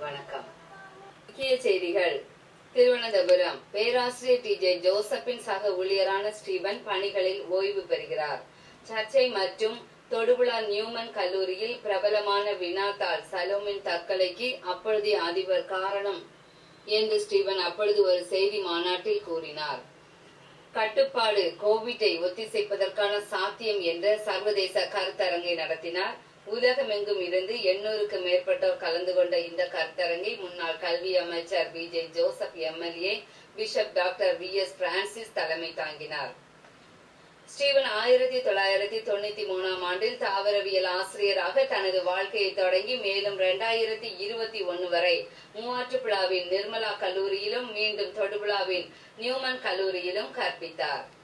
வணக்கம் முக்கிய செய்திகள் திருவனந்தபுரம் பேராசிரியர் டி ஜே ஜோசப்பின் சக ஊழியரான ஸ்டீவன் பணிகளில் ஓய்வு பெறுகிறார் சர்ச்சை மற்றும் தொடுபுழா நியூமன் கல்லூரியில் பிரபலமான வினாத்தாள் சலோமின் தற்கொலைக்கு அப்பொழுதைய அதிபர் காரணம் என்று ஸ்டீவன் அப்பொழுது ஒரு செய்தி மாநாட்டில் கூறினார் கட்டுப்பாடு கோவிட்டை ஒத்திசைப்பதற்கான சாத்தியம் என்ற சர்வதேச கருத்தரங்கை நடத்தினார் உலகமெங்கும் இருந்து எண்ணூறுக்கு மேற்பட்டோர் கலந்து கொண்ட இந்த கருத்தரங்கை முன்னாள் கல்வி அமைச்சர் V J Joseph MLA bishop doctor V S Francis தலைமை தாங்கினார் ஸ்டீவன் ஆயிரத்தி தொள்ளாயிரத்தி தொண்ணூத்தி மூணாம் ஆண்டில் தாவரவியல் ஆசிரியராக தனது வாழ்க்கையை தொடங்கி மேலும் இரண்டாயிரத்தி இருபத்தி ஒன்னு வரை மூவாற்றுப்புழாவின் நிர்மலா கல்லூரியிலும் மீண்டும் தொடுபுழாவின் நியூமன் கல்லூரியிலும் கற்பித்தார்